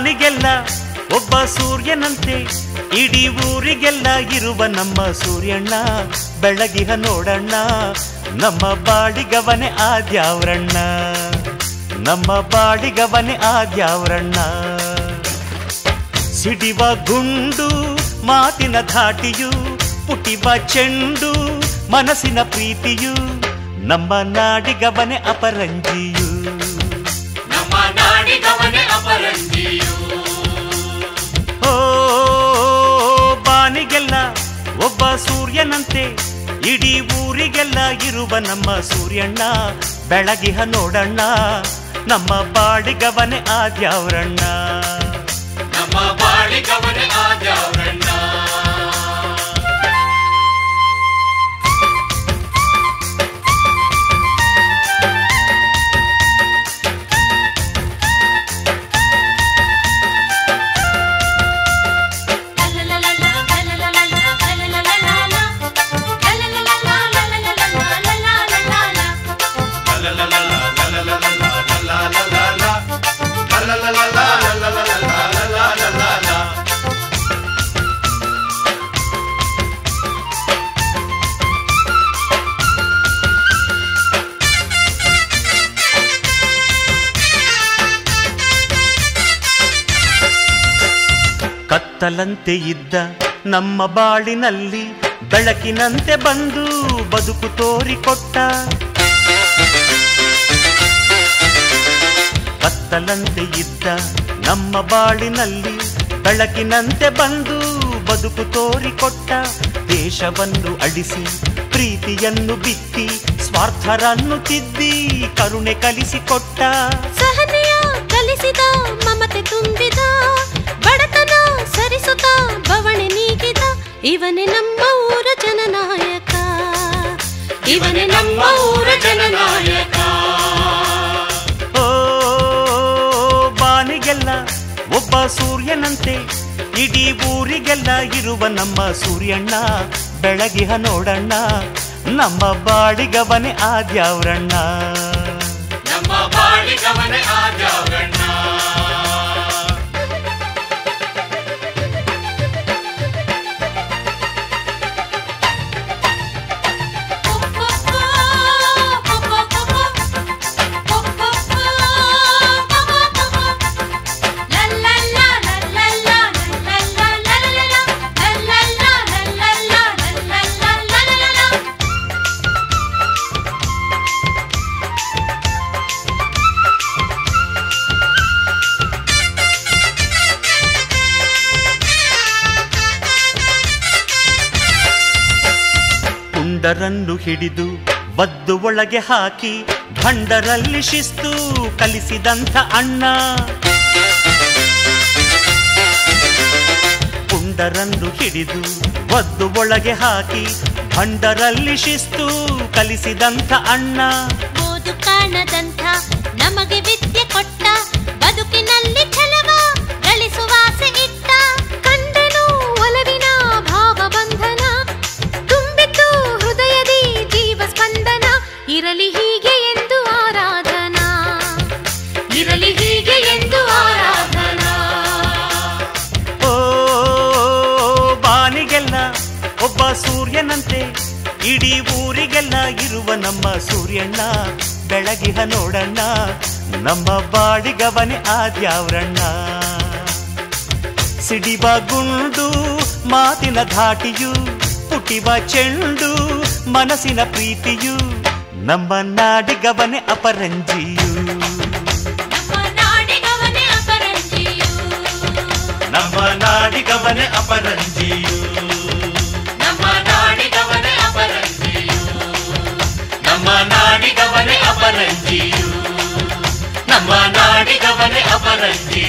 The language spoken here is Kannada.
ಬಾಳಿಗೆಲ್ಲ ಒಬ್ಬ ಸೂರ್ಯನಂತೆ ಇಡೀ ಊರಿಗೆಲ್ಲ ಇರುವ ನಮ್ಮ ಸೂರ್ಯಣ್ಣ ಬೆಳಗಿಹ ನೋಡಣ್ಣ ನಮ್ಮ ಬಾಡಿಗವನೆ ಆದ್ಯಾವ್ರಣ್ಣ ನಮ್ಮ ಬಾಡಿಗವನೆ ಆದ್ಯಾವ್ರಣ್ಣ ಸಿಡಿವ ಗುಂಡು ಮಾತಿನ ಧಾಟಿಯು ಪುಟಿವ ಚೆಂಡು ಮನಸ್ಸಿನ ಪ್ರೀತಿಯು ನಮ್ಮ ನಾಡಿಗವನೆ ಅಪರಂಜಿಯು ನಮ್ಮ ನಾಡಿಗವನೇ ಅಪರಂಜಿಯು ಓ ಬಾನಿಗೆಲ್ಲ ಒಬ್ಬ ಸೂರ್ಯನಂತೆ ಇಡೀ ಊರಿಗೆಲ್ಲ ಇರುವ ನಮ್ಮ ಸೂರ್ಯಣ್ಣ ಬೆಳಗಿಹ ನೋಡಣ್ಣ ನಮ್ಮ ಬಾಡಿಗವನೆ ಆದ್ಯಾವ್ರಣ್ಣ ನಮ್ಮ ಬಾಳಿಗವನೇ ಆದ್ಯಾವ್ರಣ್ಣ ಕತ್ತಲಂತೆ ಇದ್ದ ನಮ್ಮ ಬಾಳಿನಲ್ಲಿ ಬೆಳಕಿನಂತೆ ಬಂದು ಬದುಕು ತೋರಿಕೊಟ್ಟ ಕತ್ತಲಂತೆ ಇದ್ದ ನಮ್ಮ ಬಾಳಿನಲ್ಲಿ ಬೆಳಕಿನಂತೆ ಬಂದು ಬದುಕು ತೋರಿಕೊಟ್ಟ ದೇಶವನ್ನು ಅಳಿಸಿ ಪ್ರೀತಿಯನ್ನು ಬಿತ್ತಿ ಸ್ವಾರ್ಥರನ್ನು ತಿದ್ದಿ ಕರುಣೆ ಕಲಿಸಿಕೊಟ್ಟ ಸಹನೆಯ ಕಲಿಸಿದ ಮಮತೆ ತುಂಬಿದ ಬಡತನ ಸರಿಸುತ್ತ ಬವಣೆ ನೀಗಿದ ಇವನೇ ನಮ್ಮ ಊರ ಜನನಾಯಕ ಇವನೇ ನಮ್ಮ ಊರ ಜನನಾಯಕ ಓ ಬಾನಿಗೆಲ್ಲ ಒಬ್ಬ ಸೂರ್ಯನಂತೆ ಇಡೀ ಊರಿಗೆಲ್ಲ ಇರುವ ನಮ್ಮ ಸೂರ್ಯಣ್ಣ ಬೆಳಗಿಹ ನೋಡಣ್ಣ ನಮ್ಮ ಬಾಡಿಗವನೆ ಆದ್ಯಾವ್ರಣ್ಣ ನಮ್ಮ ಬಾಳಿಗವನೇ ಆದ್ಯಾವ್ರಣ್ಣ ಪುಂಡರನ್ನು ಹಿಡಿದು ಬದ್ದು ಒಳಗೆ ಹಾಕಿ ಭಂಡರಲ್ಲಿ ಶಿಸ್ತು ಕಲಿಸಿದಂಥ ಅಣ್ಣ ಪುಂಡರನ್ನು ಹಿಡಿದು ಒದ್ದು ಒಳಗೆ ಹಾಕಿ ಭಂಡರಲ್ಲಿ ಶಿಸ್ತು ಕಲಿಸಿದಂಥ ಅಣ್ಣ ಓದು ಕಾಣದಂಥ ನಮಗೆ ವಿದ್ಯೆ ಕೊಟ್ಟ ಬದುಕಿನಲ್ಲಿ ಛಲವ ಗಳಿಸುವಾಸೆ ಇಟ್ಟ ಕಂಡನು ಒಲವಿನ ಭಾವ ಬಂಧನ ತುಂಬಿತು ಹೃದಯದಿ ಜೀವ ಸ್ಪಂದನ ಇರಲಿ ಹೀಗೆ ಎಂದು ಆರಾಧನಾ ಇರಲಿ ಹೀಗೆ ಎಂದು ಆರಾಧನಾ ಓ ಬಾನಿಗೆಲ್ಲ ಒಬ್ಬ ಸೂರ್ಯನಂತೆ ಇಡೀ ಊರಿಗೆಲ್ಲ ಇರುವ ನಮ್ಮ ಸೂರ್ಯಣ್ಣ ಬೆಳಗಿಹ ನೋಡಣ್ಣ ನಮ್ಮ ಬಾಡಿಗವನೆ ಆದ್ಯಾವ್ರಣ್ಣ ಸಿಡಿವ ಗುಂಡು ಮಾತಿನ ಧಾಟಿಯು ಪುಟಿವ ಚೆಂಡು ಮನಸ್ಸಿನ ಪ್ರೀತಿಯು ನಮ್ಮ ನಾಡಿಗವನೆ ಅಪರಂಜಿಯು ನಮ್ಮ ನಾಡಿಗವನೇ ಅಪರಂಜಿಯು ನಮ್ಮ ನಾಡಿಗವನೆ ಅಪರಂಜಿಯು ನಮ್ಮ ನಾಡಿಗವನೇ ಅಪರಂಜಿಯು ನಮ್ಮ ನಾಡಿಗವನೆ ಅಪರಂಜಿಯು ನಮ್ಮ ನಾಡಿಗವನೇ ಅಪರಂಜಿ